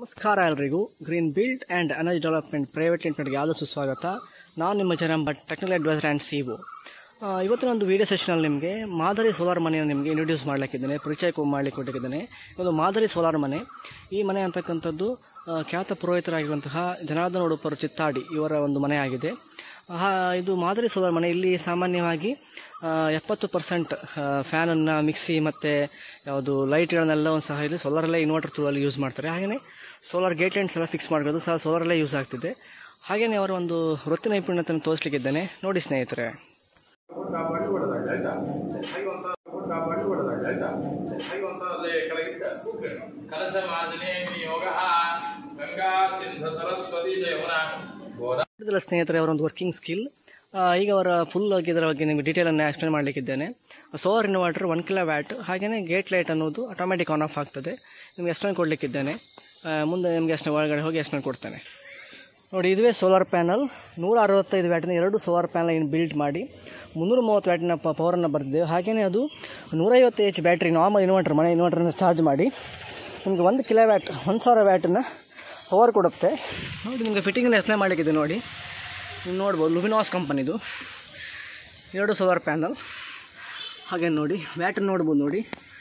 ನಮಸ್ಕಾರ ಎಲ್ರಿಗೂ green build and energy development private ಲಿಮಿಟೆಡ್ಗೆ ಯಾವುದು ಸುಸ್ವಾಗತ ನಾನು ನಿಮ್ಮ ಜನ ಬಟ್ technical advisor and C O ಇವತ್ತಿನ ಒಂದು ವೀಡಿಯೋ ಸೆಷನಲ್ಲಿ ನಿಮಗೆ ಮಾದರಿ ಸೋಲಾರ್ ಮನೆಯನ್ನು ನಿಮಗೆ ಇಂಟ್ರೊಡ್ಯೂಸ್ ಮಾಡಲಿಕ್ಕಿದ್ದೇನೆ ಪರಿಚಯಕ್ಕೂ ಮಾಡಲಿಕ್ಕೆ ಕೊಟ್ಟಿದ್ದೇನೆ ಒಂದು ಮಾದರಿ ಸೋಲಾರ್ ಮನೆ ಈ ಮನೆ ಅಂತಕ್ಕಂಥದ್ದು ಆ, ಖ್ಯಾತ ಪುರೋಹಿತರಾಗಿರುವಂತಹ ಜನಾರ್ದನ ಉಡುಪರು ಚಿತ್ತಾಡಿ ಇವರ ಒಂದು ಮನೆ ಆಗಿದೆ ಆ, ಇದು ಮಾದರಿ ಸೋಲಾರ್ ಮನೆ ಇಲ್ಲಿ ಸಾಮಾನ್ಯವಾಗಿ ಆ, ಎಪ್ಪತ್ತು ಪರ್ಸೆಂಟ್ ಫ್ಯಾನನ್ನು ಮಿಕ್ಸಿ ಮತ್ತು ಯಾವುದು ಲೈಟ್ಗಳನ್ನೆಲ್ಲವನ್ನು ಸಹ ಇಲ್ಲಿ ಸೋಲಾರಲ್ಲೇ ಇನ್ವರ್ಟರ್ ಥ್ರೂ ಅಲ್ಲಿ ಯೂಸ್ ಮಾಡ್ತಾರೆ ಹಾಗೆಯೇ ಸೋಲಾರ್ ಗೇಟ್ ಲೈನ್ಸ್ ಎಲ್ಲ ಫಿಕ್ಸ್ ಮಾಡೋದು ಸಹ ಸೋಲಾರಲ್ಲೇ ಯೂಸ್ ಆಗ್ತಿದೆ ಹಾಗೆಯೇ ಅವರ ಒಂದು ವೃತ್ತಿ ನೈಪುಣ್ಯತೆಯನ್ನು ತೋರಿಸಲಿಕ್ಕಿದ್ದೇನೆ ನೋಡಿ ಸ್ನೇಹಿತರೆ ಊಟ ಮಾಡಿ ಹೊಡೆದಾಗ ಆಯ್ತಾ ಹಾಗೆ ಒಂದ್ಸಲ ಊಟ ಮಾಡಿ ಹೊಡೆದಾಗ ಆಯ್ತಾ ಹಾಗೆ ಒಂದ್ಸಲ ಅಲ್ಲೇ ಕೆಳಗಿಟ್ಟ ಕೂತ್ಕೊಳ್ಳಿ. ಕಲಶ ಮಾದನೆ ನಿಯೋಗ ಗಂಗಾ ಸಿಂಧ ಸರಸ್ವತಿ ಯಮುನಾ ಗೋದಾ ಇದೆಲ್ಲ ಸ್ನೇಹಿತರೆ ಅವರ ಒಂದು ವರ್ಕಿಂಗ್ ಸ್ಕಿಲ್ ಈಗ ಅವರ ಫುಲ್ ಆಗಿ ಇದರ ಬಗ್ಗೆ ನಿಮಗೆ ಡೀಟೇಲನ್ನು ಎಕ್ಸ್ಪ್ಲೇನ್ ಮಾಡಲಿಕ್ಕಿದ್ದೇನೆ solar inverter one kilo watt ಹಾಗೆಯೇ ಗೇಟ್ ಲೈಟ್ ಅನ್ನೋದು ಆಟೋಮೆಟಿಕ್ ಆನ್ ಆಫ್ ಆಗ್ತದೆ ನಿಮಗೆ ಎಕ್ಸ್ಪ್ಲೇನ್ ಕೊಡಲಿಕ್ಕಿದ್ದೇನೆ ಆ, ಮುಂದೆ ನಿಮಗೆ ಎಕ್ಸ್ಪ್ಲೇನ್ ಒಳಗಡೆ ಹೋಗಿ ಎಕ್ಸ್ಪ್ಲೇನ್ ಕೊಡ್ತೇನೆ ನೋಡಿ ಇದುವೇ ಸೋಲಾರ್ ಪ್ಯಾನಲ್ ನೂರ ಅರವತ್ತೈದು ವ್ಯಾಟಿನ ಎರಡು ಸೋಲಾರ್ ಪ್ಯಾನಲ್ ಇನ್ನು ಬಿಲ್ಡ್ ಮಾಡಿ ಮುನ್ನೂರ ಮೂವತ್ತು ವ್ಯಾಟಿನ ಪ ಪವರನ್ನು ಬರೆದಿದ್ದೇವೆ ಹಾಗೆಯೇ ಅದು ನೂರೈವತ್ತು ಎಚ್ ಬ್ಯಾಟ್ರಿ ನಾರ್ಮಲ್ ಇನ್ವರ್ಟರ್ ಮನೆ ಇನ್ವರ್ಟರ್ನ ಚಾರ್ಜ್ ಮಾಡಿ ನಿಮಗೆ ಒಂದು ಕಿಲೋ ವ್ಯಾಟ್ ಒಂದು ಸಾವಿರ ವ್ಯಾಟನ್ನು ಪವರ್ ಕೊಡುತ್ತೆ ನೋಡಿ ನಿಮಗೆ ಫಿಟ್ಟಿಂಗನ್ನು ಎಕ್ಸ್ಪ್ಲೇನ್ ಮಾಡಲಿಕ್ಕಿದೆ ನೋಡಿ ನೀವು ನೋಡ್ಬೋದು ಲುಮಿನಾಸ್ ಕಂಪನಿದು ಎರಡು ಸೋಲಾರ್ ಪ್ಯಾನಲ್ ಹಾಗೆ ನೋಡಿ ವ್ಯಾಟನ್ನು ನೋಡ್ಬೋದು ನೋಡಿ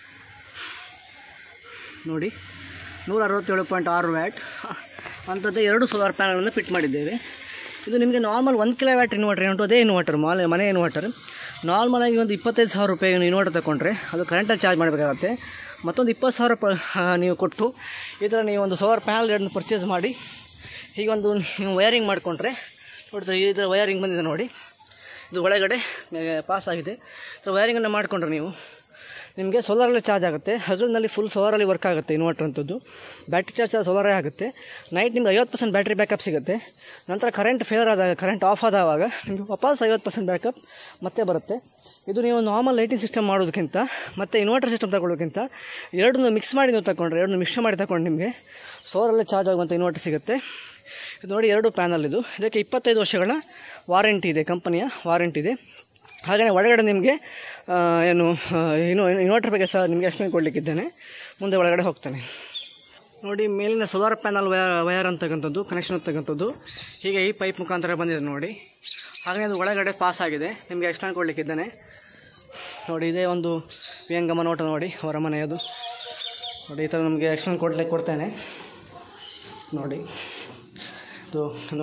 ನೋಡಿ ನೂರ ಅರವತ್ತೇಳು ಪಾಯಿಂಟ್ ಆರು ವ್ಯಾಟ್ ಅಂಥದ್ದೇ ಎರಡು ಸೋಲಾರ್ ಪ್ಯಾನಲನ್ನು ಫಿಟ್ ಮಾಡಿದ್ದೇವೆ ಇದು ನಿಮಗೆ ನಾರ್ಮಲ್ ಒಂದು ಕಿಲೋ ವ್ಯಾಟ್ ಇನ್ವರ್ಟರ್ ಉಂಟು ಅದೇ ಇನ್ವರ್ಟರ್ ಮಾಲೆ ಮನೆ ಇನ್ವರ್ಟರ್ ನಾರ್ಮಲಾಗಿ ಒಂದು ಇಪ್ಪತ್ತೈದು ಸಾವಿರ ರೂಪಾಯಿ ಇನ್ವರ್ಟರ್ ತಗೊಂಡ್ರೆ ಅದು ಕರೆಂಟಲ್ಲಿ ಚಾರ್ಜ್ ಮಾಡಬೇಕಾಗತ್ತೆ ಮತ್ತೊಂದು ಇಪ್ಪತ್ತು ಸಾವಿರ ಪ ಆ, ನೀವು ಕೊಟ್ಟು ಈ ಥರ ನೀವು ಒಂದು ಸೋಲಾರ್ ಪ್ಯಾನಲ್ ಎರಡನ್ನು ಪರ್ಚೇಸ್ ಮಾಡಿ ಹೀಗೊಂದು ನೀವು ವಯರಿಂಗ್ ಮಾಡಿಕೊಂಡ್ರೆ ನೋಡ್ತಾರೆ ಈ ಥರ ವಯರಿಂಗ್ ಬಂದಿದೆ ನೋಡಿ ಇದು ಒಳಗಡೆ ಪಾಸ್ ಆಗಿದೆ ಸೊ ವಯರಿಂಗನ್ನು ಮಾಡಿಕೊಂಡ್ರೆ ನೀವು ನಿಮಗೆ ಸೋಲಾರಲ್ಲಿ ಚಾರ್ಜ್ ಆಗುತ್ತೆ ಹಗಲಿನಲ್ಲಿ ಫುಲ್ ಸೋಲಾರಲ್ಲಿ ವರ್ಕ್ ಆಗುತ್ತೆ ಇನ್ವರ್ಟರ್ ಅಂಥದ್ದು ಬ್ಯಾಟ್ರಿ ಚಾರ್ಜ್ ಸೋಲಾರೇ ಆಗುತ್ತೆ ನೈಟ್ ನಿಮ್ಗೆ ಐವತ್ತು ಪರ್ಸೆಂಟ್ ಬ್ಯಾಟ್ರಿ ಬ್ಯಾಕಪ್ ಸಿಗುತ್ತೆ ನಂತರ ಕರೆಂಟ್ ಫೇವರ್ ಆದಾಗ ಕರೆಂಟ್ ಆಫ್ ಆದವಾಗ ನಿಮಗೆ ವಾಪಸ್ ಐವತ್ತು ಪರ್ಸೆಂಟ್ ಬ್ಯಾಕಪ್ ಮತ್ತೆ ಬರುತ್ತೆ ಇದು ನೀವು ನಾರ್ಮಲ್ ಲೈಟಿಂಗ್ ಸಿಸ್ಟಮ್ ಮಾಡೋದಕ್ಕಿಂತ ಮತ್ತು ಇನ್ವರ್ಟರ್ ಸಿಸ್ಟಮ್ ತಗೊಳ್ಳೋದಕ್ಕಿಂತ ಎರಡನ್ನೂ ಮಿಕ್ಸ್ ಮಾಡಿ ನೀವು ತಗೊಂಡ್ರೆ ಎರಡನ್ನೂ ಮಿಕ್ಸ್ ಮಾಡಿ ತಗೊಂಡು ನಿಮಗೆ ಸೋಲರಲ್ಲೇ ಚಾರ್ಜ್ ಆಗುವಂಥ ಇನ್ವರ್ಟರ್ ಸಿಗುತ್ತೆ ಇದು ನೋಡಿ ಎರಡು ಪ್ಯಾನಲ್ ಇದು ಇದಕ್ಕೆ ಇಪ್ಪತ್ತೈದು ವರ್ಷಗಳ ವಾರಂಟಿ ಇದೆ ಕಂಪನಿಯ ವಾರಂಟಿ ಇದೆ ಹಾಗೆಯೇ ಒಳಗಡೆ ನಿಮಗೆ ಆ, ಏನು ಆ, ಇನ್ನು ಇನ್ವರ್ಟರ್ ಬಗ್ಗೆ ಸಹ ನಿಮಗೆ ಎಕ್ಸ್ಪ್ಲೇನ್ ಕೊಡಲಿಕ್ಕಿದ್ದೇನೆ ಮುಂದೆ ಒಳಗಡೆ ಹೋಗ್ತಾನೆ ನೋಡಿ ಮೇಲಿನ ಸೋಲಾರ್ ಪ್ಯಾನಲ್ ವಯರ್ ವಯರ್ ಅಂತಕ್ಕಂಥದ್ದು ಕನೆಕ್ಷನ್ ಅಂತಕ್ಕಂಥದ್ದು ಹೀಗೆ ಈ ಪೈಪ್ ಮುಖಾಂತರ ಬಂದಿದೆ ನೋಡಿ ಹಾಗೆ ಅದು ಒಳಗಡೆ ಪಾಸ್ ಆಗಿದೆ ನಿಮಗೆ ಎಕ್ಸ್ಪ್ಲೇನ್ ಕೊಡಲಿಕ್ಕಿದ್ದೇನೆ ನೋಡಿ ಇದೇ ಒಂದು ವಿಯಂಗಮ ನೋಟ ನೋಡಿ ಅವರ ಮನೆಯದು ನೋಡಿ ಈ ಥರ ನಮಗೆ ಎಕ್ಸ್ಪ್ಲೇನ್ ಕೊಡ್ಲಿಕ್ಕೆ ಕೊಡ್ತೇನೆ ನೋಡಿ ಇದು ಏನು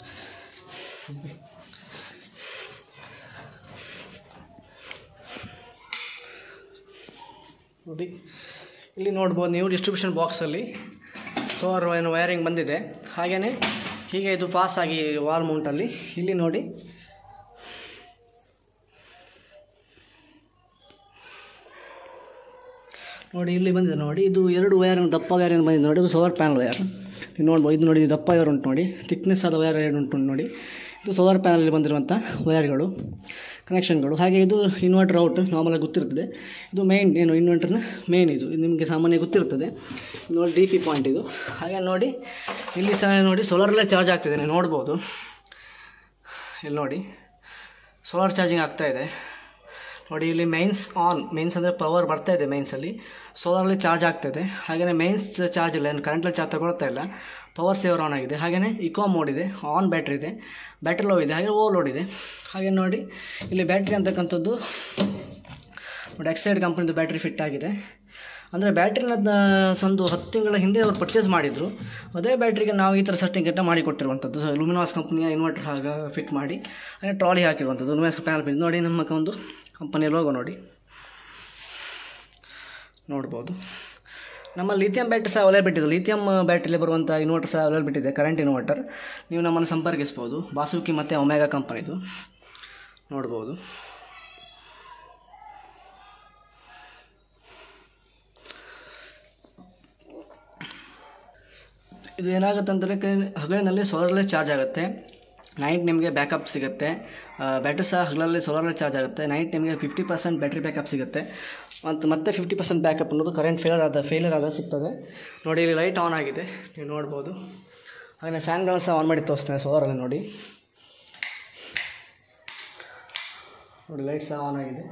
ನೋಡಿ ಇಲ್ಲಿ ನೋಡ್ಬೋದು ನೀವು ಡಿಸ್ಟ್ರಿಬ್ಯೂಷನ್ ಬಾಕ್ಸಲ್ಲಿ ಸೋಲಾರ್ ಏನು ವಯರಿಂಗ್ ಬಂದಿದೆ ಹಾಗೆಯೇ ಹೀಗೆ ಇದು ಪಾಸ್ ಆಗಿ ವಾಲ್ ಮೌಂಟಲ್ಲಿ ಇಲ್ಲಿ ನೋಡಿ ನೋಡಿ ಇಲ್ಲಿ ಬಂದಿದೆ ನೋಡಿ ಇದು ಎರಡು ವಯರ್ ದಪ್ಪ ವಯರ್ ಏನು ಬಂದಿದೆ ನೋಡಿ ಇದು ಸೋಲಾರ್ ಪ್ಯಾನಲ್ ವಯರ್ ನೀವು ನೋಡ್ಬೋದು ಇದು ನೋಡಿ ಇದು ದಪ್ಪ ವಯರ್ ಉಂಟು ನೋಡಿ ಥಿಕ್ನೆಸ್ ಆದ ವಯರ್ ಏನು ಉಂಟು ನೋಡಿ ಇದು ಸೋಲಾರ್ ಪ್ಯಾನಲ್ಲಿ ಬಂದಿರುವಂಥ ವಯರ್ಗಳು ಕನೆಕ್ಷನ್ಗಳು ಹಾಗೆ ಇದು ಇನ್ವರ್ಟರ್ ಔಟ್ ನಾರ್ಮಲಾಗಿ ಗೊತ್ತಿರ್ತದೆ ಇದು ಮೇಯ್ನ್ ಏನು ಇನ್ವರ್ಟರ್ನ ಮೇಯ್ನ್ ಇದು ಇದು ನಿಮಗೆ ಸಾಮಾನ್ಯ ಗೊತ್ತಿರ್ತದೆ ಇದು ನೋಡಿ ಡಿ ಪಿ ಪಾಯಿಂಟ್ ಇದು ಹಾಗೆ ನೋಡಿ ಇಲ್ಲಿ ಸಹ ನೋಡಿ ಸೋಲಾರಲ್ಲೇ ಚಾರ್ಜ್ ಆಗ್ತಿದೆ ನೀವು ನೋಡ್ಬೋದು ಇಲ್ಲಿ ನೋಡಿ ಸೋಲಾರ್ ಚಾರ್ಜಿಂಗ್ ಆಗ್ತಾ ಇದೆ ನೋಡಿ ಇಲ್ಲಿ ಮೈನ್ಸ್ ಆನ್ ಮೈನ್ಸ್ ಅಂದರೆ ಪವರ್ ಬರ್ತಾ ಇದೆ ಮೈನ್ಸಲ್ಲಿ ಸೋಲಾರಲ್ಲಿ ಚಾರ್ಜ್ ಆಗ್ತಾಯಿದೆ ಹಾಗೆಯೇ ಮೈನ್ಸ್ ಚಾರ್ಜ್ ಇಲ್ಲ ಏನು ಕರೆಂಟಲ್ಲಿ ಚಾರ್ಜ್ ತಗೊಳ್ತಾ ಇಲ್ಲ ಪವರ್ ಸೇವರ್ ಆನ್ ಆಗಿದೆ ಹಾಗೆಯೇ ಇಕೋ ಮೋಡ್ ಇದೆ ಆನ್ ಬ್ಯಾಟ್ರಿ ಇದೆ ಬ್ಯಾಟ್ರಿ ಲೋ ಇದೆ ಹಾಗೆ ಓವರ್ಲೋಡ್ ಇದೆ ಹಾಗೆ ನೋಡಿ ಇಲ್ಲಿ ಬ್ಯಾಟ್ರಿ ಅಂತಕ್ಕಂಥದ್ದು ನೋಡಿ ಎಕ್ಸೈಡ್ ಕಂಪ್ನಿದು ಬ್ಯಾಟ್ರಿ ಫಿಟ್ ಆಗಿದೆ ಅಂದರೆ ಬ್ಯಾಟ್ರಿನ ಒಂದು ಹತ್ತು ತಿಂಗಳ ಹಿಂದೆ ಅವ್ರು ಪರ್ಚೇಸ್ ಮಾಡಿದರು ಅದೇ ಬ್ಯಾಟ್ರಿಗೆ ನಾವು ಈ ಥರ ಸರ್ಟಿಫಿಕೇಟ್ನ ಮಾಡಿ ಕೊಟ್ಟಿರುವಂಥದ್ದು ಲುಮಿನಾಸ್ ಕಂಪ್ನಿಯ ಇನ್ವರ್ಟರ್ ಆಗ ಫಿಟ್ ಮಾಡಿ ಹಾಗೆ ಟ್ರಾಲಿ ಹಾಕಿರುವಂಥದ್ದು ಲುಮಿನಾಸ್ ಪ್ಯಾನಲ್ ಬಿದ್ದು ನೋಡಿ ನಮ್ಮ ಒಂದು ಕಂಪನಿಯ ಲೋಗೋ ನೋಡಿ ನೋಡ್ಬೋದು ನಮ್ಮ ಲಿಥಿಯಂ ಬ್ಯಾಟ್ರಿ ಸಹ ಅವೈಲೇಬಲ್ ಇದೆ ಲಿಥಿಯಂ ಬ್ಯಾಟ್ರಿಲಿ ಬರುವಂಥ ಇನ್ವರ್ಟರ್ ಸಹ ಅವೈಲೇಬಲ್ ಇದೆ ಕರೆಂಟ್ ಇನ್ವರ್ಟರ್ ನೀವು ನಮ್ಮನ್ನು ಸಂಪರ್ಕಿಸ್ಬೋದು ಬಾಸುಕಿ ಮತ್ತು ಒಮೆಗಾ ಕಂಪನಿದು ನೋಡ್ಬೋದು ಇದು ಏನಾಗುತ್ತೆ ಅಂತಂದರೆ ಹಗಲಿನಲ್ಲಿ ಸೋಲಾರಲ್ಲೇ ಚಾರ್ಜ್ ಆಗುತ್ತೆ ನೈಟ್ ನಿಮಗೆ ಬ್ಯಾಕಪ್ ಸಿಗುತ್ತೆ ಬ್ಯಾಟ್ರಿ ಸಹ ಹಗಲಲ್ಲಿ ಸೋಲಾರಲ್ಲಿ ಚಾರ್ಜ್ ಆಗುತ್ತೆ ನೈಟ್ ನಿಮಗೆ ಫಿಫ್ಟಿ ಪರ್ಸೆಂಟ್ ಬ್ಯಾಟ್ರಿ ಬ್ಯಾಕಪ್ ಸಿಗುತ್ತೆ ಮತ್ತು ಮತ್ತೆ ಫಿಫ್ಟಿ ಪರ್ಸೆಂಟ್ ಬ್ಯಾಕಪ್ ಅನ್ನೋದು ಕರೆಂಟ್ ಫೇಲರ್ ಆದ ಫೇಲರ್ ಆದ ಸಿಗ್ತದೆ ನೋಡಿ ಇಲ್ಲಿ ಲೈಟ್ ಆನ್ ಆಗಿದೆ ನೀವು ನೋಡ್ಬೋದು ಹಾಗೆ ಫ್ಯಾನ್ಗಳನ್ನ ಸಹ ಆನ್ ಮಾಡಿ ತೋರಿಸ್ತೇನೆ ಸೋಲಾರಲ್ಲಿ ನೋಡಿ ನೋಡಿ ಲೈಟ್ ಸಹ ಆನ್ ಆಗಿದೆ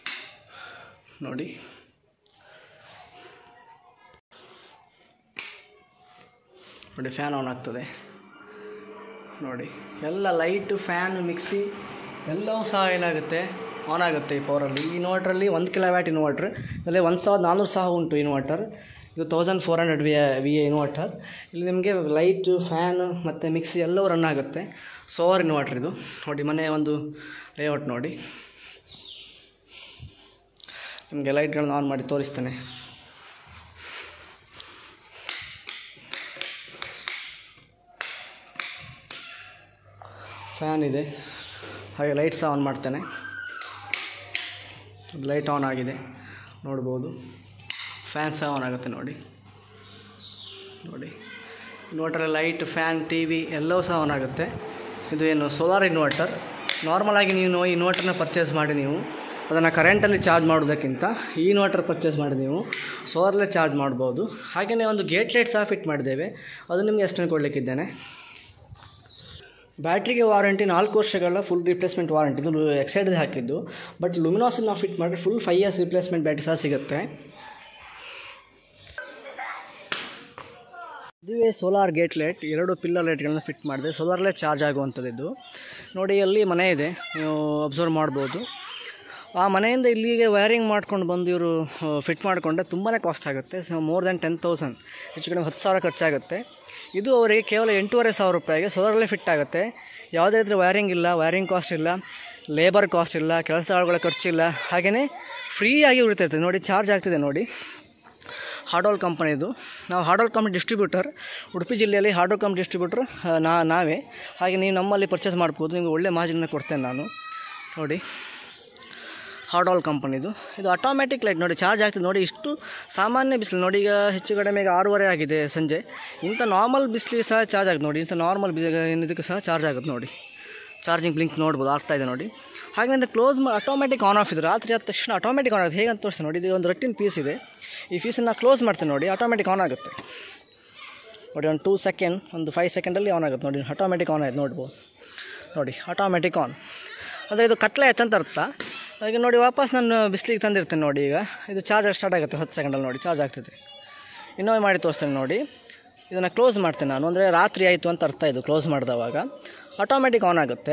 ನೋಡಿ ನೋಡಿ ಫ್ಯಾನ್ ಆನ್ ಆಗ್ತದೆ ನೋಡಿ ಎಲ್ಲ ಲೈಟು ಫ್ಯಾನ್ ಮಿಕ್ಸಿ ಎಲ್ಲವೂ ಸಹ ಏನಾಗುತ್ತೆ ಆನ್ ಆಗುತ್ತೆ ಈ ಪವರಲ್ಲಿ ಈ ಇನ್ವರ್ಟ್ರಲ್ಲಿ ಒಂದು ಕಿಲೋ ವ್ಯಾಟ್ ಇನ್ವರ್ಟ್ರ್ ಇದರಲ್ಲಿ ಒಂದು ಸಾವಿರದ ನಾನ್ನೂರು ಸಹ ಉಂಟು ಇನ್ವರ್ಟರ್ ಇದು thousand four hundred V V A inverter ಇಲ್ಲಿ ನಿಮಗೆ ಲೈಟು ಫ್ಯಾನು ಮತ್ತು ಮಿಕ್ಸಿ ಎಲ್ಲವೂ ರನ್ ಆಗುತ್ತೆ ಸೋಲಾರ್ ಇನ್ವರ್ಟರ್ ಇದು ನೋಡಿ ಮನೆ ಒಂದು ಲೇಔಟ್ ನೋಡಿ ನಿಮಗೆ ಲೈಟ್ಗಳನ್ನ ಆನ್ ಮಾಡಿ ತೋರಿಸ್ತೇನೆ ಫ್ಯಾನ್ ಇದೆ ಹಾಗೆ ಲೈಟ್ ಸಹ ಆನ್ ಮಾಡ್ತೇನೆ ಲೈಟ್ ಆನ್ ಆಗಿದೆ ನೋಡ್ಬೋದು ಫ್ಯಾನ್ ಸಹ ಆನ್ ಆಗುತ್ತೆ ನೋಡಿ ನೋಡಿ inverter light fan T V ಎಲ್ಲವೂ ಸಹ ಆನ್ ಆಗುತ್ತೆ ಇದು ಏನು ಸೋಲಾರ್ ಇನ್ವರ್ಟರ್ ನಾರ್ಮಲಾಗಿ ನೀವು ಈ ಇನ್ವರ್ಟರ್ನ ಪರ್ಚೇಸ್ ಮಾಡಿ ನೀವು ಅದನ್ನು ಕರೆಂಟಲ್ಲಿ ಚಾರ್ಜ್ ಮಾಡೋದಕ್ಕಿಂತ ಈ ಇನ್ವರ್ಟರ್ ಪರ್ಚೇಸ್ ಮಾಡಿ ನೀವು ಸೋಲಾರಲ್ಲೇ ಚಾರ್ಜ್ ಮಾಡ್ಬೋದು ಹಾಗೆಯೇ ಒಂದು ಗೇಟ್ ಲೈಟ್ ಸಹ ಫಿಟ್ ಮಾಡಿದ್ದೇವೆ ಅದು ನಿಮಗೆ ಎಷ್ಟನ್ನು ಕೊಡಲಿಕ್ಕಿದ್ದೇನೆ ಬ್ಯಾಟ್ರಿಗೆ ವಾರಂಟಿ ನಾಲ್ಕು ವರ್ಷಗಳ ಫುಲ್ ರಿಪ್ಲೇಸ್ಮೆಂಟ್ ವಾರಂಟಿ ಇದು ಎಕ್ಸೈಡ್ ಹಾಕಿದ್ದು ಬಟ್ ಲುಮಿನಾಸ್ ನಾವು ಫಿಟ್ ಮಾಡಿದ್ರೆ full five years replacement battery ಸಹ ಸಿಗುತ್ತೆ ಇದುವೇ ಸೋಲಾರ್ ಗೇಟ್ ಲೈಟ್ ಎರಡು ಪಿಲ್ಲರ್ ಲೈಟ್ಗಳನ್ನ ಫಿಟ್ ಮಾಡಿದೆ ಸೋಲಾರಲ್ಲೇ ಚಾರ್ಜ್ ಆಗುವಂಥದ್ದು ನೋಡಿ ಅಲ್ಲಿ ಮನೆ ಇದೆ ನೀವು ಅಬ್ಸರ್ವ್ ಮಾಡ್ಬೋದು ಆ ಮನೆಯಿಂದ ಇಲ್ಲಿಗೆ ವೈರಿಂಗ್ ಮಾಡ್ಕೊಂಡು ಬಂದು ಇವರು ಫಿಟ್ ಮಾಡಿಕೊಂಡ್ರೆ ತುಂಬಾ ಕಾಸ್ಟ್ ಆಗುತ್ತೆ so more than ten thousand ಹೆಚ್ಚು ಕಡಿಮೆ ಹತ್ತು ಸಾವಿರ ಖರ್ಚಾಗುತ್ತೆ ಇದು ಅವರಿಗೆ ಕೇವಲ ಎಂಟೂವರೆ ಸಾವಿರ ರೂಪಾಯಿಗೆ ಸೋಲಾರಲ್ಲೇ ಫಿಟ್ ಆಗುತ್ತೆ ಯಾವುದೇ ರೀತಿ ವೈರಿಂಗ್ ಇಲ್ಲ ವೈರಿಂಗ್ ಕಾಸ್ಟ್ ಇಲ್ಲ ಲೇಬರ್ ಕಾಸ್ಟ್ ಇಲ್ಲ ಕೆಲಸ ಆಳುಗಳ ಖರ್ಚಿಲ್ಲ ಹಾಗೆಯೇ ಫ್ರೀಯಾಗಿ ಉಳಿತೈತೆ ನೋಡಿ ಚಾರ್ಜ್ ಆಗ್ತಿದೆ ನೋಡಿ ಹಾಡೋಲ್ ಕಂಪನಿದು ನಾವು ಹಾಡೋಲ್ ಕಂಪ್ನಿ ಡಿಸ್ಟ್ರಿಬ್ಯೂಟರ್ ಉಡುಪಿ ಜಿಲ್ಲೆಯಲ್ಲಿ ಹಾಡೋಲ್ ಕಂಪ್ನಿ ಡಿಸ್ಟ್ರಿಬ್ಯೂಟರ್ ನಾ ನಾವೇ ಹಾಗೆ ನೀವು ನಮ್ಮಲ್ಲಿ ಪರ್ಚೇಸ್ ಮಾಡ್ಬೋದು ನಿಮಗೆ ಒಳ್ಳೆ ಮಾರ್ಜಿನ ಕೊಡ್ತೇನೆ ನಾನು ನೋಡಿ ಹಾಡಾಲ್ ಕಂಪನಿದು ಇದು ಆಟೋಮ್ಯಾಟಿಕ್ ಲೈಟ್ ನೋಡಿ ಚಾರ್ಜ್ ಆಗ್ತದೆ ನೋಡಿ ಇಷ್ಟು ಸಾಮಾನ್ಯ ಬಿಸಿಲು ನೋಡಿ ಈಗ ಹೆಚ್ಚು ಕಡಿಮೆ ಈಗ ಆರೂವರೆ ಆಗಿದೆ ಸಂಜೆ ಇಂಥ ನಾರ್ಮಲ್ ಬಿಸಿಲಿಗೆ ಸಹ ಚಾರ್ಜ್ ಆಗುತ್ತೆ ನೋಡಿ ಇಂಥ ನಾರ್ಮಲ್ ಬಿಸಿ ಇದಕ್ಕೆ ಸಹ ಚಾರ್ಜ್ ಆಗುತ್ತೆ ನೋಡಿ ಚಾರ್ಜಿಂಗ್ ಬ್ಲಿಂಕ್ ನೋಡ್ಬೋದು ಆಗ್ತಾ ಇದೆ ನೋಡಿ ಹಾಗೆ ಕ್ಲೋಸ್ ಮಾ ಆಟೋಮೆಟಿಕ್ ಆನ್ ಆಫ್ ಇದೆ ರಾತ್ರಿ ಆದ ತಕ್ಷಣ ಆಟೋಮೆಟಿಕ್ ಆನ್ ಆಗುತ್ತೆ ಹೇಗೆ ಅಂತ ತೋರಿಸ್ತೀನಿ ನೋಡಿ ಇದು ಒಂದು ರಟ್ಟಿನ ಪೀಸ್ ಇದೆ ಈ ಪೀಸನ್ನು ಕ್ಲೋಸ್ ಮಾಡ್ತೀನಿ ನೋಡಿ ಆಟೋಮೆಟಿಕ್ ಆನ್ ಆಗುತ್ತೆ ನೋಡಿ ಒಂದು ಟೂ ಸೆಕೆಂಡ್ ಒಂದು ಫೈವ್ ಸೆಕೆಂಡಲ್ಲಿ ಆನ್ ಆಗುತ್ತೆ ನೋಡಿ ಆಟೋಮೆಟಿಕ್ ಆನ್ ಆಯ್ತು ನೋಡ್ಬೋದು ನೋಡಿ ಆಟೋಮೆಟಿಕ್ ಆನ್ ಅಂದರೆ ಇದು ಕತ್ಲೆ ಆಯ್ತು ಅಂತ ಅರ್ಥ ಹಾಗೆ ನೋಡಿ ವಾಪಸ್ ನಾನು ಬಿಸಿಲಿಗೆ ತಂದಿರ್ತೇನೆ ನೋಡಿ ಈಗ ಇದು ಚಾರ್ಜ್ ಸ್ಟಾರ್ಟ್ ಆಗುತ್ತೆ ಹತ್ತು ಸೆಕೆಂಡಲ್ಲಿ ನೋಡಿ ಚಾರ್ಜ್ ಆಗ್ತದೆ ಇನ್ನೊಮ್ಮೆ ಮಾಡಿ ತೋರಿಸ್ತೇನೆ ನೋಡಿ ಇದನ್ನು ಕ್ಲೋಸ್ ಮಾಡ್ತೇನೆ ನಾನು ಅಂದರೆ ರಾತ್ರಿ ಆಯಿತು ಅಂತ ಅರ್ಥ ಇದು ಕ್ಲೋಸ್ ಮಾಡಿದವಾಗ ಆಟೋಮೆಟಿಕ್ ಆನ್ ಆಗುತ್ತೆ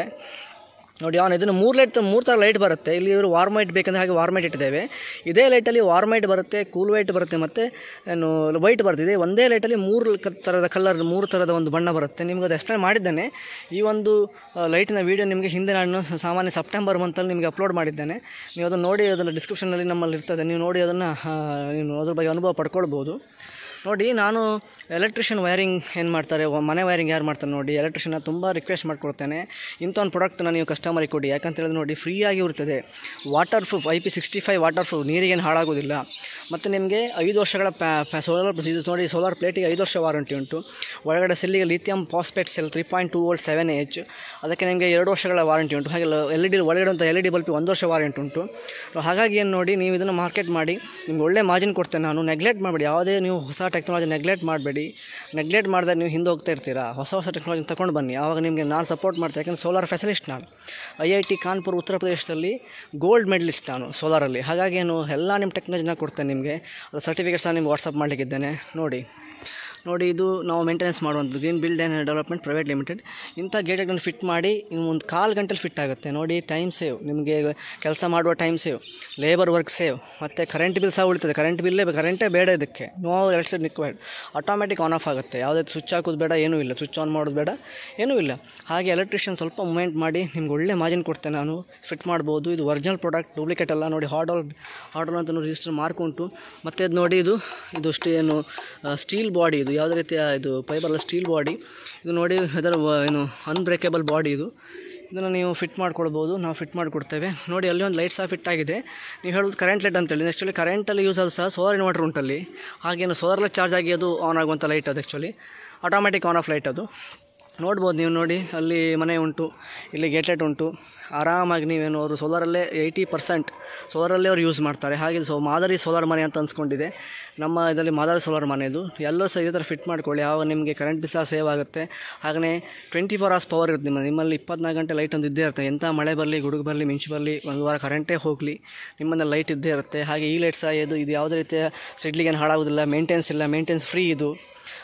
ನೋಡಿ ಆನ್ ಇದನ್ನು ಮೂರು ಲೈಟ್ ಮೂರು ಥರ ಲೈಟ್ ಬರುತ್ತೆ ಇಲ್ಲಿ ಇವರು ವಾರ್ಮ್ ಲೈಟ್ ಬೇಕಂದ್ರೆ ಹಾಗೆ ವಾರ್ಮ್ ಲೈಟ್ ಇಟ್ಟಿದ್ದೇವೆ ಇದೇ ಲೈಟಲ್ಲಿ ವಾರ್ಮ್ ಲೈಟ್ ಬರುತ್ತೆ ಕೂಲ್ ವೈಟ್ ಬರುತ್ತೆ ಮತ್ತು ಏನು ವೈಟ್ ಬರ್ತಿದೆ ಒಂದೇ ಲೈಟಲ್ಲಿ ಮೂರು ಕ- ಥರದ ಕಲರ್ ಮೂರು ಥರದ ಒಂದು ಬಣ್ಣ ಬರುತ್ತೆ ನಿಮ್ಗೆ ಅದು ಎಕ್ಸ್ಪ್ಲೇನ್ ಮಾಡಿದ್ದೇನೆ ಈ ಒಂದು ಲೈಟಿನ ವೀಡಿಯೋ ನಿಮಗೆ ಹಿಂದೆ ನಾನು ಸ- ಸಾಮಾನ್ಯ ಸೆಪ್ಟೆಂಬರ್ ಮಂತಲ್ಲಿ ನಿಮಗೆ ಅಪ್ಲೋಡ್ ಮಾಡಿದ್ದೇನೆ ನೀವು ಅದನ್ನು ನೋಡಿ ಅದನ್ನು ಡಿಸ್ಕ್ರಿಪ್ಷನಲ್ಲಿ ನಮ್ಮಲ್ಲಿ ಇರ್ತದೆ ನೀವು ನೋಡಿ ಅದನ್ನು ನೀವು ಅದ್ರ ಬಗ್ಗೆ ಅನುಭವ ಪಡ್ಕೊಳ್ಬೋದು ನೋಡಿ ನಾನು ಎಲೆಕ್ಟ್ರಿಷಿಯನ್ ವೈರಿಂಗ್ ಏನು ಮಾಡ್ತಾರೆ ವ- ಮನೆ ವೈರಿಂಗ್ ಯಾರು ಮಾಡ್ತಾರೆ ನೋಡಿ ಎಲೆಕ್ಟ್ರಿಷಿಯನ್ನ ತುಂಬ ರಿಕ್ವೆಸ್ಟ್ ಮಾಡ್ಕೊಳ್ತೇನೆ ಇಂಥ ಒಂದು ಪ್ರಾಡಕ್ಟ್ನ ನೀವು ಕಸ್ಟಮರಿಗೆ ಕೊಡಿ ಯಾಕಂತ ಹೇಳಿದ್ರೆ ನೋಡಿ ಫ್ರೀಯಾಗಿ ಇರ್ತದೆ water proof I P sixty five water proof ನೀರಿಗೇನು ಹಾಳಾಗೋದಿಲ್ಲ ಮತ್ತು ನಿಮಗೆ ಐದು ವರ್ಷಗಳ ಪ್ಯಾ ಸೋಲಾರ್ ಇದು ನೋಡಿ ಸೋಲಾರ್ ಪ್ಲೇಟಿಗೆ ಐದು ವರ್ಷ ವಾರಂಟಿ ಉಂಟು ಒಳಗಡೆ ಸೆಲ್ಲಿಗೆ lithium phosphate cell three point two volt seven H ಅದಕ್ಕೆ ನಿಮಗೆ ಎರಡು ವರ್ಷಗಳ ವಾರಂಟಿ ಉಂಟು ಹಾಗೆ ಎಲ್ ಇ ಡಿ ಒಳಗಡೆ ಅಂತ ಎಲ್ ಇ ಡಿ ಬಲ್ಪಿ ಒಂದು ವರ್ಷ ವಾರಂಟಿ ಉಂಟು ಹಾಗಾಗಿ ಏನು ನೋಡಿ ನೀವು ಇದನ್ನು ಮಾರ್ಕೆಟ್ ಮಾಡಿ ನಿಮ್ಗೆ ಒಳ್ಳೆ ಮಾರ್ಜಿನ್ ಕೊಡ್ತೇನೆ ನಾನು ನೆಗ್ಲೆಕ್ಟ್ ಮಾಡಬೇಡಿ ಯಾವುದೇ ನೀವು ಹೊಸ ಟೆಕ್ನಾಲಜಿ ನೆಗ್ಲೆಕ್ಟ್ ಮಾಡಬೇಡಿ ನೆಗ್ಲೆಕ್ಟ್ ಮಾಡಿದ್ರೆ ನೀವು ಹಿಂದೆ ಹೋಗ್ತಾ ಇರ್ತೀರಾ ಹೊಸ ಹೊಸ ಟೆಕ್ನಾಲಜಿ ತಗೊಂಡು ಬನ್ನಿ ಆವಾಗ ನಿಮಗೆ ನಾನು ಸಪೋರ್ಟ್ ಮಾಡ್ತೇನೆ ಯಾಕಂದರೆ ಸೋಲಾರ್ ಫೆಸಿಲಿಸ್ಟ್ ನಾನು ಐ ಐ ಟಿ ಕಾನ್ಪುರ್ ಉತ್ತರ ಪ್ರದೇಶದಲ್ಲಿ ಗೋಲ್ಡ್ ಮೆಡಲಿಸ್ಟ್ ನಾನು ಸೋಲಾರಲ್ಲಿ ಹಾಗಾಗಿ ಏನು ಎಲ್ಲ ನಿಮ್ಮ ಟೆಕ್ನಾಲಜಿನ ಕೊಡ್ತೇನೆ ನಿಮಗೆ ಅದು ಸರ್ಟಿಫಿಕೇಟ್ ಸಹ ನಿಮ್ಗೆ ವಾಟ್ಸಪ್ ಮಾಡಲಿಕ್ಕಿದ್ದೇನೆ ನೋಡಿ ನೋಡಿ ಇದು ನಾವು ಮೇಂಟೆನೆನ್ಸ್ ಮಾಡುವಂಥದ್ದು green build and development private limited ಇಂಥ ಗೇಟ್ಗಳನ್ನು ಫಿಟ್ ಮಾಡಿ ಇನ್ನು ಒಂದು ಕಾಲು ಗಂಟೆಲಿ ಫಿಟ್ ಆಗುತ್ತೆ ನೋಡಿ ಟೈಮ್ ಸೇವ್ ನಿಮಗೆ ಕೆಲಸ ಮಾಡುವ time save labour work save ಮತ್ತು ಕರೆಂಟ್ ಬಿಲ್ ಸಹ ಉಳಿತದೆ ಕರೆಂಟ್ ಬಿಲ್ಲೇ ಕರೆಂಟೇ ಬೇಡ ಇದಕ್ಕೆ no electricity required automatic on off ಆಗುತ್ತೆ ಯಾವುದೇ ಸ್ವಿಚ್ ಹಾಕೋದು ಬೇಡ ಏನೂ ಇಲ್ಲ ಸ್ವಿಚ್ ಆನ್ ಮಾಡೋದು ಬೇಡ ಏನೂ ಇಲ್ಲ ಹಾಗೆ ಎಲೆಕ್ಟ್ರಿಷಿಯನ್ ಸ್ವಲ್ಪ ಮೂಮೆಂಟ್ ಮಾಡಿ ನಿಮ್ಗೆ ಒಳ್ಳೆ ಮಾರ್ಜಿನ್ ಕೊಡ್ತೇನೆ ನಾನು ಫಿಟ್ ಮಾಡ್ಬೋದು ಇದು ಒರಿಜಿನಲ್ ಪ್ರಾಡಕ್ಟ್ ಡೂಪ್ಲಿಕೇಟ್ ಅಲ್ಲ ನೋಡಿ ಹಾರ್ಡಲ್ ಹಾರ್ಡಲ್ ಅಂತ ರಿಜಿಸ್ಟರ್ ಮಾರ್ಕ್ ಉಂಟು ಮತ್ತು ಇದು ನೋಡಿ ಇದು ಇದು ಅಷ್ಟೇ ಏನು ಸ್ಟೀಲ್ ಬಾಡಿ ಇದು ಯಾವುದೇ ರೀತಿಯ ಇದು ಫೈಬರ್ಲ ಸ್ಟೀಲ್ ಬಾಡಿ ಇದು ನೋಡಿ ಅದರ ವ- ಏನು ಅನ್ಬ್ರೇಕೇಬಲ್ ಬಾಡಿ ಇದು ಇದನ್ನು ನೀವು ಫಿಟ್ ಮಾಡ್ಕೊಳ್ಬೋದು ನಾವು ಫಿಟ್ ಮಾಡಿಕೊಡ್ತೇವೆ ನೋಡಿ ಅಲ್ಲಿ ಒಂದು ಲೈಟ್ ಸಹ ಫಿಟ್ ಆಗಿದೆ ನೀವು ಹೇಳೋದು ಕರೆಂಟ್ ಲೈಟ್ ಅಂತೇಳಿ ಆ್ಯಕ್ಚುಲಿ ಕರೆಂಟಲ್ಲಿ ಯೂಸ್ ಆದ ಸಹ ಸೋಲಾರ್ ಇನ್ವರ್ಟರ್ ಉಂಟಲ್ಲಿ ಹಾಗೇನು ಸೋಲಾರ್ಲೆ ಚಾರ್ಜ್ ಆಗಿ ಅದು ಆನ್ ಆಗುವಂಥ ಲೈಟ್ ಅದು actually automatic on off light ಅದು ನೋಡ್ಬೋದು ನೀವು ನೋಡಿ ಅಲ್ಲಿ ಮನೆ ಉಂಟು ಇಲ್ಲಿ ಗೇಟ್ ಲೈಟ್ ಉಂಟು ಆರಾಮಾಗಿ ನೀವೇನು ಅವರು ಸೋಲಾರಲ್ಲೇ ಏಯ್ಟಿ ಪರ್ಸೆಂಟ್ ಸೋಲಾರಲ್ಲೇ ಅವ್ರು ಯೂಸ್ ಮಾಡ್ತಾರೆ ಹಾಗೆ ಸೊ ಮಾದರಿ ಸೋಲಾರ್ ಮನೆ ಅಂತ ಅನ್ಸ್ಕೊಂಡಿದೆ ನಮ್ಮ ಇದರಲ್ಲಿ ಮಾದರಿ ಸೋಲಾರ್ ಮನೆ ಇದು ಎಲ್ಲರೂ ಸಹ ಇದೇ ಥರ ಫಿಟ್ ಮಾಡ್ಕೊಳ್ಳಿ ಆವಾಗ ನಿಮಗೆ ಕರೆಂಟ್ ಬಿಲ್ ಸಹ ಸೇವ್ ಆಗುತ್ತೆ ಹಾಗೆಯೇ ಟ್ವೆಂಟಿ ಫೋರ್ ಅವರ್ಸ್ ಪವರ್ ಇರುತ್ತೆ ನಿಮ್ಮ ನಿಮ್ಮಲ್ಲಿ ಇಪ್ಪತ್ನಾಲ್ಕು ಗಂಟೆ ಲೈಟ್ ಒಂದು ಇದ್ದೇ ಇರುತ್ತೆ ಎಂಥ ಮಳೆ ಬರಲಿ ಗುಡುಗು ಬರಲಿ ಮಿಂಚು ಬರಲಿ ಒಂದು ವಾರ ಕರೆಂಟೇ ಹೋಗಲಿ ನಿಮ್ಮಲ್ಲಿ ಲೈಟ್ ಇದ್ದೇ ಇರುತ್ತೆ ಹಾಗೆ ಈ ಲೈಟ್ ಸಹ ಇದು ಇದು ಯಾವುದೇ ರೀತಿಯ ಸಿಡ್ಲಿಗೇನು ಹಾಳಾಗೋದಿಲ್ಲ ಮೇಂಟೆನ್ಸ್ ಇಲ್ಲ ಮೇಂಟೆನ್ಸ್ ಫ್ರೀ ಇದು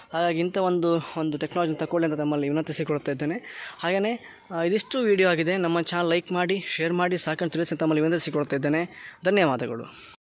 ಹಾಗಾಗಿ ಇಂಥ ಒಂದು ಒಂದು ಟೆಕ್ನಾಲಜಿ ತಗೊಳ್ಳಿ ಅಂತ ತಮ್ಮಲ್ಲಿ ವಿನಂತಿಸಿಕೊಳ್ತಾ ಇದ್ದೇನೆ ಹಾಗೆಯೇ ಆ, ಇದಿಷ್ಟು ವಿಡಿಯೋ ಆಗಿದೆ ನಮ್ಮ ಚಾನಲ್ ಲೈಕ್ ಮಾಡಿ ಶೇರ್ ಮಾಡಿ ಸಾಕಷ್ಟು ತಿಳಿಸಿ ತಮ್ಮಲ್ಲಿ ವಿನಂತಿಸಿಕೊಳ್ತಾ ಇದ್ದೇನೆ ಧನ್ಯವಾದಗಳು